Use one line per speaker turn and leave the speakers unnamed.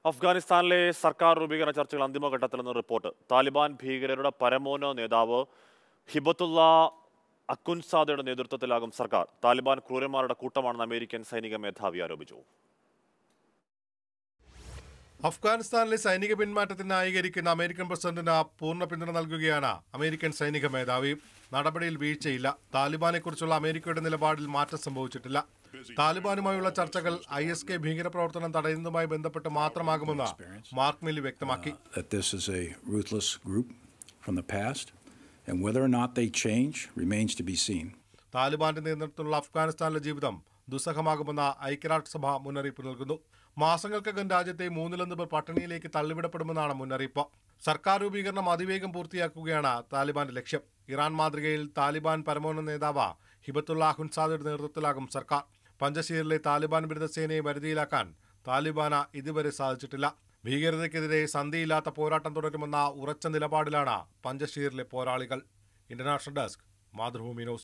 അഫ്ഗാനിസ്ഥാനിലെ സർക്കാർ രൂപീകരണ ചർച്ചകൾ അന്തിമഘട്ടത്തിലെന്ന് റിപ്പോർട്ട് താലിബാൻ ഭീകരരുടെ പരമോന്നത നേതാവ് ഹിബത്തുള്ള അക്കുൻസാദയുടെ നേതൃത്വത്തിലാകും സർക്കാർ താലിബാൻ ക്രൂരന്മാരുടെ കൂട്ടമാണെന്ന് അമേരിക്കൻ സൈനിക മേധാവി ആരോപിച്ചു
അഫ്ഗാനിസ്ഥാനിലെ സൈനിക പിന്മാറ്റത്തിന് ന്യായീകരിക്കുന്ന അമേരിക്കൻ പ്രസിഡന്റിന് പൂർണ്ണ പിന്തുണ നൽകുകയാണ് അമേരിക്കൻ സൈനിക മേധാവി നടപടിയിൽ വീഴ്ചയില്ല താലിബാനെക്കുറിച്ചുള്ള അമേരിക്കയുടെ നിലപാടിൽ മാറ്റം സംഭവിച്ചിട്ടില്ല താലിബാനുമായുള്ള ചർച്ചകൾ ഐ എസ് കെ ഭീകരപ്രവർത്തനം തടയുന്നതുമായി ബന്ധപ്പെട്ട് മാത്രമാകുമെന്ന് മാർക്ക് മില്ലി വ്യക്തമാക്കി
that this is a ruthless group from the past, and whether or not they change remains to be seen.
താലിബാന്റെ നേതൃത്വത്തിലുള്ള അഫ്ഗാനിസ്ഥാനിലെ ജീവിതം ദുസ്സഹമാകുമെന്ന ഐക്യരാഷ്ട്രസഭ മുന്നറിയിപ്പ് നൽകുന്നു മാസങ്ങൾക്കകം രാജ്യത്തെ മൂന്നിലൊന്ന് പേർ പട്ടിണിയിലേക്ക് തള്ളിവിടപ്പെടുമെന്നാണ് മുന്നറിയിപ്പ് സർക്കാർ രൂപീകരണം അതിവേഗം പൂർത്തിയാക്കുകയാണ് താലിബാന്റെ ലക്ഷ്യം ഇറാൻ മാതൃകയിൽ താലിബാൻ പരമോന്നത നേതാവ് ഹിബത്തുള്ള ഹുൻസാദയുടെ നേതൃത്വത്തിലാകും സർക്കാർ പഞ്ചശീറിലെ താലിബാൻ വിരുദ്ധ സേനയെ വരുതിയിലാക്കാൻ താലിബാന് ഇതുവരെ സാധിച്ചിട്ടില്ല ഭീകരതയ്ക്കെതിരെ സന്ധിയില്ലാത്ത പോരാട്ടം തുടരുമെന്ന ഉറച്ച നിലപാടിലാണ് പഞ്ചശീറിലെ പോരാളികൾ ഇന്റർനാഷണൽ ഡെസ്ക് മാതൃഭൂമി ന്യൂസ്